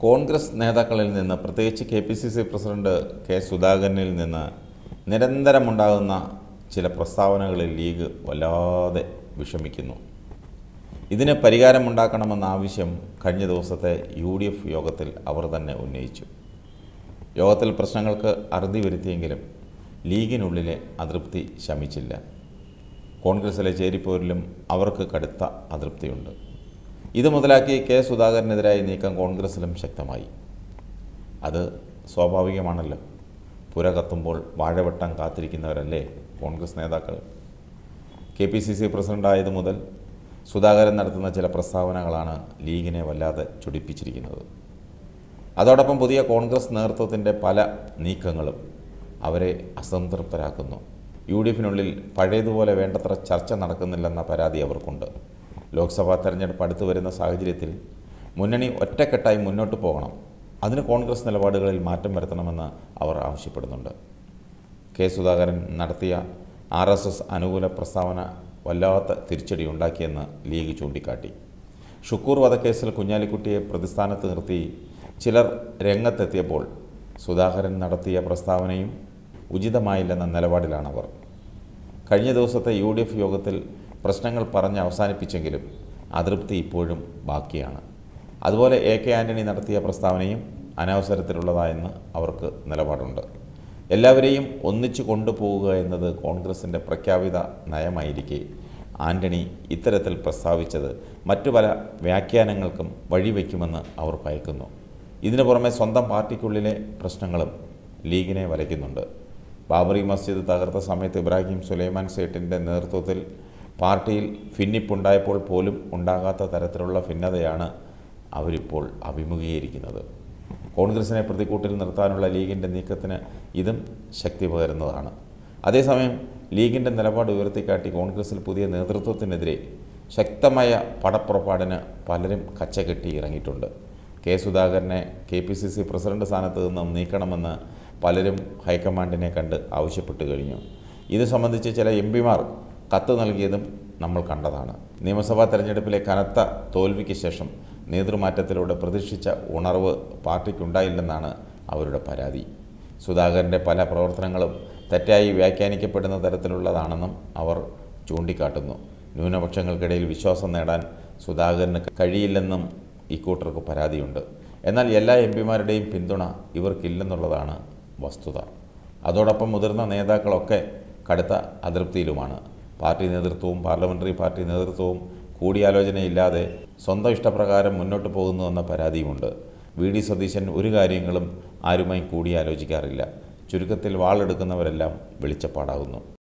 കോൺഗ്രസ് നേതാക്കളിൽ നിന്ന് പ്രത്യേകിച്ച് K P C C president K സുധാകരനിൽ നിന്ന് നിരന്തരമുണ്ടാകുന്ന ചില പ്രസ്താവനകളിൽ ലീഗ് വല്ലാതെ വിഷമിക്കുന്നു ഇതിന് പരിഹാരമുണ്ടാക്കണമെന്ന ആവശ്യം കഴിഞ്ഞ ദിവസത്തെ യു ഡി എഫ് യോഗത്തിൽ അവർ തന്നെ ഉന്നയിച്ചു യോഗത്തിൽ പ്രശ്നങ്ങൾക്ക് അറുതി വരുത്തിയെങ്കിലും ലീഗിനുള്ളിലെ അതൃപ്തി ശമിച്ചില്ല കോൺഗ്രസിലെ ചേരിപ്പോരിലും അവർക്ക് കടുത്ത അതൃപ്തിയുണ്ട് ഇത് മുതലാക്കി കെ സുധാകരനെതിരായ നീക്കം കോൺഗ്രസിലും ശക്തമായി അത് സ്വാഭാവികമാണല്ലോ പുര കത്തുമ്പോൾ വാഴവട്ടം കാത്തിരിക്കുന്നവരല്ലേ കോൺഗ്രസ് നേതാക്കൾ കെ പി സി സി പ്രസിഡൻ്റായത് മുതൽ സുധാകരൻ നടത്തുന്ന ചില പ്രസ്താവനകളാണ് ലീഗിനെ വല്ലാതെ ചൊടിപ്പിച്ചിരിക്കുന്നത് അതോടൊപ്പം പുതിയ കോൺഗ്രസ് നേതൃത്വത്തിൻ്റെ പല നീക്കങ്ങളും അവരെ അസംതൃപ്തരാക്കുന്നു യു ഡി എഫിനുള്ളിൽ പഴയതുപോലെ വേണ്ടത്ര ചർച്ച നടക്കുന്നില്ലെന്ന പരാതി അവർക്കുണ്ട് ലോക്സഭാ തെരഞ്ഞെടുപ്പ് അടുത്തു വരുന്ന സാഹചര്യത്തിൽ മുന്നണി ഒറ്റക്കെട്ടായി മുന്നോട്ട് പോകണം അതിന് കോൺഗ്രസ് നിലപാടുകളിൽ മാറ്റം വരുത്തണമെന്ന് അവർ ആവശ്യപ്പെടുന്നുണ്ട് കെ സുധാകരൻ നടത്തിയ ആർ എസ് എസ് അനുകൂല പ്രസ്താവന വല്ലാത്ത തിരിച്ചടി ഉണ്ടാക്കിയെന്ന് ലീഗ് ചൂണ്ടിക്കാട്ടി ഷുക്കൂർ വധക്കേസിൽ കുഞ്ഞാലിക്കുട്ടിയെ പ്രതിസ്ഥാനത്ത് നിർത്തി ചിലർ രംഗത്തെത്തിയപ്പോൾ സുധാകരൻ നടത്തിയ പ്രസ്താവനയും ഉചിതമായില്ലെന്ന നിലപാടിലാണവർ കഴിഞ്ഞ ദിവസത്തെ യു ഡി എഫ് യോഗത്തിൽ പ്രശ്നങ്ങൾ പറഞ്ഞ് അവസാനിപ്പിച്ചെങ്കിലും അതൃപ്തി ഇപ്പോഴും ബാക്കിയാണ് അതുപോലെ എ കെ ആൻ്റണി നടത്തിയ പ്രസ്താവനയും അനവസരത്തിലുള്ളതായെന്ന് അവർക്ക് നിലപാടുണ്ട് എല്ലാവരെയും ഒന്നിച്ചു കൊണ്ടുപോവുക എന്നത് കോൺഗ്രസിൻ്റെ പ്രഖ്യാപിത നയമായിരിക്കെ ആൻ്റണി ഇത്തരത്തിൽ പ്രസ്താവിച്ചത് മറ്റു പല വ്യാഖ്യാനങ്ങൾക്കും വഴിവെക്കുമെന്ന് അവർ ഭയക്കുന്നു ഇതിനു പുറമെ സ്വന്തം പാർട്ടിക്കുള്ളിലെ പ്രശ്നങ്ങളും ലീഗിനെ വലയ്ക്കുന്നുണ്ട് ബാബറി മസ്ജിദ് തകർത്ത സമയത്ത് ഇബ്രാഹിം സുലൈമാൻ സേട്ടിൻ്റെ നേതൃത്വത്തിൽ പാർട്ടിയിൽ ഭിന്നിപ്പുണ്ടായപ്പോൾ പോലും ഉണ്ടാകാത്ത തരത്തിലുള്ള ഭിന്നതയാണ് അവരിപ്പോൾ അഭിമുഖീകരിക്കുന്നത് കോൺഗ്രസിനെ പ്രതിക്കൂട്ടിൽ നിർത്താനുള്ള ലീഗിൻ്റെ നീക്കത്തിന് ഇതും ശക്തി പകരുന്നതാണ് അതേസമയം ലീഗിൻ്റെ നിലപാട് ഉയർത്തിക്കാട്ടി കോൺഗ്രസിൽ പുതിയ നേതൃത്വത്തിനെതിരെ ശക്തമായ പടപ്പുറപ്പാടിന് പലരും കച്ചകെട്ടി ഇറങ്ങിയിട്ടുണ്ട് കെ സുധാകരനെ K P C C president സ്ഥാനത്ത് നിന്നും നീക്കണമെന്ന് പലരും ഹൈക്കമാൻഡിനെ കണ്ട് ആവശ്യപ്പെട്ടു കഴിഞ്ഞു ഇത് സംബന്ധിച്ച് ചില എം പിമാർ കത്ത് നൽകിയതും നമ്മൾ കണ്ടതാണ് നിയമസഭാ തെരഞ്ഞെടുപ്പിലെ കനത്ത തോൽവിക്ക് ശേഷം നേതൃമാറ്റത്തിലൂടെ പ്രതീക്ഷിച്ച ഉണർവ് പാർട്ടിക്കുണ്ടായില്ലെന്നാണ് അവരുടെ പരാതി സുധാകരൻ്റെ പല പ്രവർത്തനങ്ങളും തെറ്റായി വ്യാഖ്യാനിക്കപ്പെടുന്ന തരത്തിലുള്ളതാണെന്നും അവർ ചൂണ്ടിക്കാട്ടുന്നു ന്യൂനപക്ഷങ്ങൾക്കിടയിൽ വിശ്വാസം നേടാൻ സുധാകരന് കഴിയില്ലെന്നും ഇക്കൂട്ടർക്ക് പരാതിയുണ്ട് എന്നാൽ എല്ലാ എം പിമാരുടെയും പിന്തുണ ഇവർക്കില്ലെന്നുള്ളതാണ് വസ്തുത അതോടൊപ്പം മുതിർന്ന നേതാക്കളൊക്കെ കടുത്ത അതൃപ്തിയിലുമാണ് പാർട്ടി നേതൃത്വവും പാർലമെൻ്ററി പാർട്ടി നേതൃത്വവും കൂടിയാലോചനയില്ലാതെ സ്വന്തം ഇഷ്ടപ്രകാരം മുന്നോട്ട് പോകുന്നുവെന്ന പരാതിയുമുണ്ട് വി ഡി സതീശൻ ഒരു കാര്യങ്ങളും ആരുമായും കൂടിയാലോചിക്കാറില്ല ചുരുക്കത്തിൽ വാളെടുക്കുന്നവരെല്ലാം വെളിച്ചപ്പാടാകുന്നു